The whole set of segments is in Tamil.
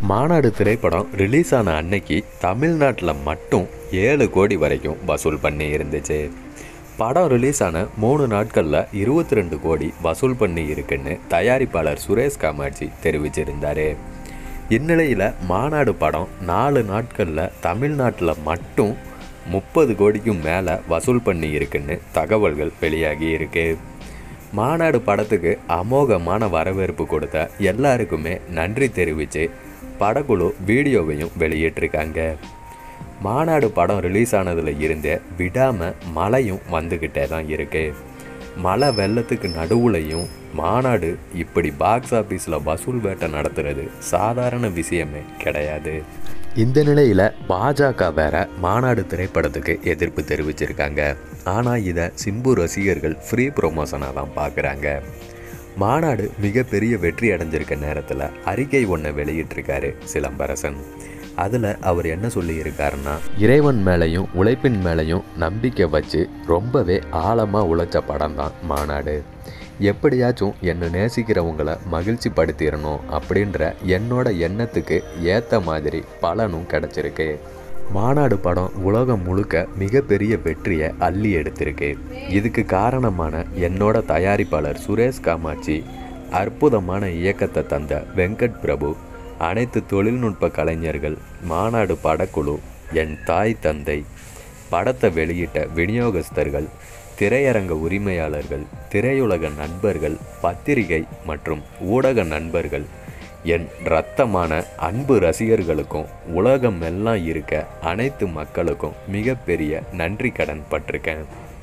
மாநாடு திரைப்படம் ரிலீஸ் ஆன அன்னைக்கு தமிழ்நாட்டில் மட்டும் ஏழு கோடி வரைக்கும் வசூல் பண்ணி இருந்துச்சு படம் ரிலீஸ் ஆன மூணு நாட்களில் இருபத்தி ரெண்டு கோடி வசூல் பண்ணி இருக்குன்னு தயாரிப்பாளர் சுரேஷ் காமாட்சி தெரிவிச்சிருந்தார் இந்நிலையில் மாநாடு படம் நாலு நாட்களில் தமிழ்நாட்டில் மட்டும் முப்பது கோடிக்கும் மேலே வசூல் பண்ணி இருக்குன்னு தகவல்கள் வெளியாகி இருக்கு மாநாடு படத்துக்கு அமோகமான வரவேற்பு கொடுத்த எல்லாருக்குமே நன்றி தெரிவித்து படக்குழு வீடியோவையும் வெளியிட்டிருக்காங்க மாநாடு படம் ரிலீஸ் ஆனதுல இருந்தே விடாமல் மழையும் வந்துக்கிட்டே தான் இருக்கு மழை வெள்ளத்துக்கு நடுவுலையும் மாநாடு இப்படி பாக்ஸ் ஆஃபீஸில் வசூல் வேட்டை நடத்துறது சாதாரண விஷயமே கிடையாது இந்த நிலையில் பாஜக வேற மாநாடு திரைப்படத்துக்கு எதிர்ப்பு தெரிவிச்சிருக்காங்க ஆனால் இதை சிம்பு ரசிகர்கள் ஃப்ரீ ப்ரொமோஷனாக தான் பார்க்குறாங்க மாநாடு மிகப்பெரிய வெற்றி அடைஞ்சிருக்க நேரத்தில் அறிக்கை ஒன்று வெளியிட்டிருக்காரு சிலம்பரசன் அதில் அவர் என்ன சொல்லியிருக்காருன்னா இறைவன் மேலேயும் உழைப்பின் மேலேயும் நம்பிக்கை வச்சு ரொம்பவே ஆழமாக உழைச்ச படம் தான் மாநாடு எப்படியாச்சும் என்னை நேசிக்கிறவங்கள மகிழ்ச்சி படுத்திடணும் அப்படின்ற என்னோட எண்ணத்துக்கு ஏற்ற மாதிரி பலனும் கிடச்சிருக்கு மாநாடு படம் உலகம் முழுக்க மிகப்பெரிய வெற்றியை அள்ளி எடுத்திருக்கு இதுக்கு காரணமான என்னோட தயாரிப்பாளர் சுரேஷ் காமாட்சி அற்புதமான இயக்கத்தை தந்த வெங்கட் பிரபு அனைத்து தொழில்நுட்ப கலைஞர்கள் மாநாடு படக்குழு என் தாய் தந்தை படத்தை வெளியிட்ட விநியோகஸ்தர்கள் திரையரங்க உரிமையாளர்கள் திரையுலக நண்பர்கள் பத்திரிகை மற்றும் ஊடக நண்பர்கள் என் இரத்தமான அன்பு ரசிகர்களுக்கும் உலகம் எல்லாம் இருக்க அனைத்து மக்களுக்கும் மிகப்பெரிய நன்றி கடன் பட்டிருக்கேன்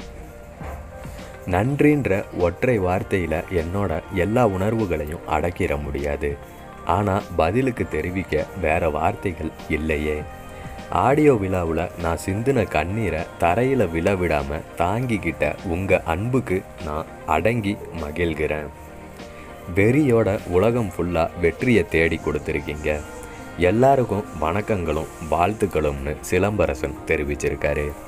நன்றின்ற ஒற்றை வார்த்தையில் என்னோட எல்லா உணர்வுகளையும் அடக்கிட முடியாது ஆனால் பதிலுக்கு தெரிவிக்க வேற வார்த்தைகள் இல்லையே ஆடியோ விழாவில் நான் சிந்தின கண்ணீரை தரையில் விழ விடாமல் தாங்கிக்கிட்ட உங்கள் அன்புக்கு நான் அடங்கி மகிழ்கிறேன் வெறியோட உலகம் ஃபுல்லாக வெற்றியை தேடி கொடுத்துருக்கீங்க எல்லாருக்கும் வணக்கங்களும் வாழ்த்துக்களும்னு சிலம்பரசன் தெரிவிச்சிருக்காரு